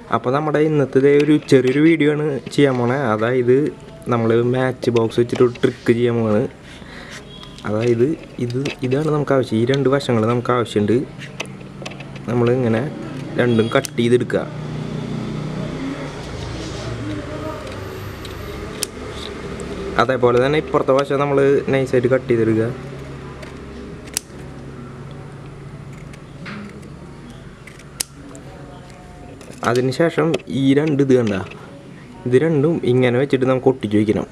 അപ്പോൾ നമ്മുടെ ഇന്നത്തെ ഒരു ചെറിയൊരു വീഡിയോ ആണ് ചെയ്യാൻ പോണേ അതായത് നമ്മൾ മാച്ച് ബോക്സ് വെച്ചിട്ട് ട്രിക്ക് ചെയ്യാൻ പോവാണ് അതായത് ഇത് ഇതാണ് നമുക്ക് ആവശ്യം ഈ രണ്ട് വശങ്ങൾ നമുക്ക് ആവശ്യമുണ്ട് നമ്മൾ ഇങ്ങനെ രണ്ടും കട്ട് ചെയ്തെടുക്കുക അതേപോലെ തന്നെ ഇപ്പുറത്തെ വശം നമ്മൾ നൈസായിട്ട് കട്ട് ചെയ്തെടുക്കുക അതിനുശേഷം ഈ രണ്ട് ഇത് കണ്ട ഇത് രണ്ടും ഇങ്ങനെ വെച്ചിട്ട് നമുക്ക് ഒട്ടിച്ച് വയ്ക്കണം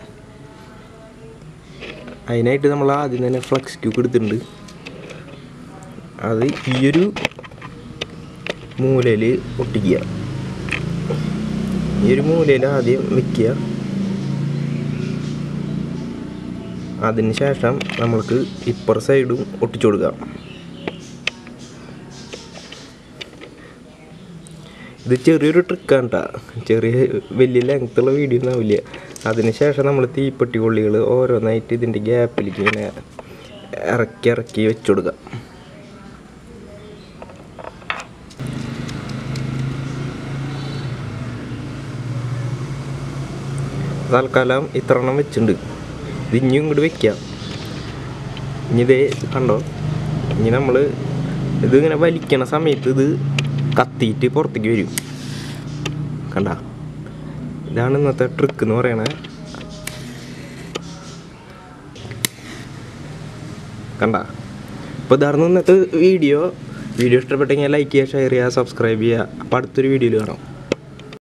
അതിനായിട്ട് നമ്മൾ ആദ്യം തന്നെ ഫ്ലക്സ് ക്യൂക്ക് എടുത്തിട്ടുണ്ട് അത് ഈയൊരു മൂലയിൽ ഒട്ടിക്കുക ഈ ഒരു മൂലയിൽ ആദ്യം വെക്കുക അതിന് ശേഷം നമ്മൾക്ക് ഇപ്പുറ സൈഡും ഒട്ടിച്ചു കൊടുക്കാം ഇത് ചെറിയൊരു ട്രിക്കാണ് കേട്ടോ ചെറിയ വലിയ ലെങ്ത്തുള്ള വീഡിയോ ഒന്നും ആവില്ല അതിനുശേഷം നമ്മൾ തീപ്പെട്ടി കൊള്ളികൾ ഓരോന്നായിട്ട് ഇതിൻ്റെ ഗ്യാപ്പിലേക്ക് ഇങ്ങനെ ഇറക്കി ഇറക്കി വെച്ചു കൊടുക്കാം തൽക്കാലം ഇത്ര എണ്ണം വെച്ചിട്ടുണ്ട് ഇത് ഇനിയും ഇങ്ങോട്ട് വെക്കാം ഇനി ഇതേ കണ്ടോ ഇനി നമ്മൾ ഇതിങ്ങനെ വലിക്കണ സമയത്ത് ഇത് കത്തിയിട്ട് പുറത്തേക്ക് വരും കണ്ട ഇതാണ് ഇന്നത്തെ ട്രിക്ക് എന്ന് പറയണേ കണ്ട അപ്പോൾ ഇതായിരുന്നു ഇന്നത്തെ വീഡിയോ വീഡിയോ ഇഷ്ടപ്പെട്ടെങ്കിൽ ലൈക്ക് ചെയ്യുക ഷെയർ ചെയ്യുക സബ്സ്ക്രൈബ് ചെയ്യുക അപ്പോൾ അടുത്തൊരു വീഡിയോയിൽ കാണാം